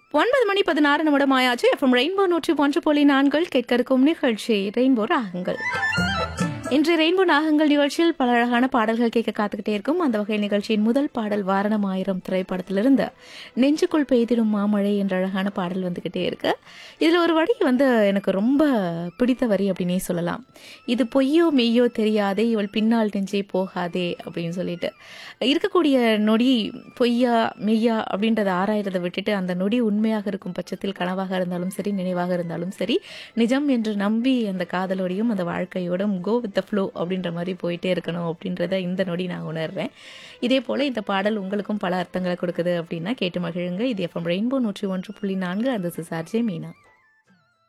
ஒன்பது மணி பதினாறு நிமிடம் ஆயாச்சு எஃப்எம் ரெயின்போ நூற்றி ஒன்று புள்ளி நான்கள் கேட்க இருக்கும் நிகழ்ச்சி ரெயின்போ ராகங்கள் இன்று ரெயின்போ நாகங்கள் நிகழ்ச்சியில் பல அழகான பாடல்கள் கேட்க காத்துக்கிட்டே இருக்கும் அந்த வகை நிகழ்ச்சியின் முதல் பாடல் வாரணம் ஆயிரம் திரைப்படத்திலிருந்து நெஞ்சுக்குள் பெய்திடும் மாமழை என்ற அழகான பாடல் வந்துக்கிட்டே இருக்கு இதில் ஒரு வரி வந்து எனக்கு ரொம்ப பிடித்த வரி அப்படின்னே சொல்லலாம் இது பொய்யோ மெய்யோ தெரியாதே இவள் பின்னால் நெஞ்சே போகாதே அப்படின்னு சொல்லிட்டு இருக்கக்கூடிய நொடி பொய்யா மெய்யா அப்படின்றத ஆராயறதை விட்டுட்டு அந்த நொடி உண்மையாக இருக்கும் பட்சத்தில் கனவாக இருந்தாலும் சரி நினைவாக இருந்தாலும் சரி நிஜம் என்று நம்பி அந்த காதலோடையும் அந்த வாழ்க்கையோடும் கோ வித் த ஃப்ளோ அப்படின்ற மாதிரி போயிட்டே இருக்கணும் அப்படின்றத இந்த நொடி நான் உணர்றேன் இதே போல் இந்த பாடல் உங்களுக்கும் பல அர்த்தங்களை கொடுக்குது அப்படின்னா கேட்டு மகிழுங்க இது எஃப்எம் ரெயின்போ நூற்றி ஒன்று புள்ளி நான்கு அந்த சிசார்ஜே மீனா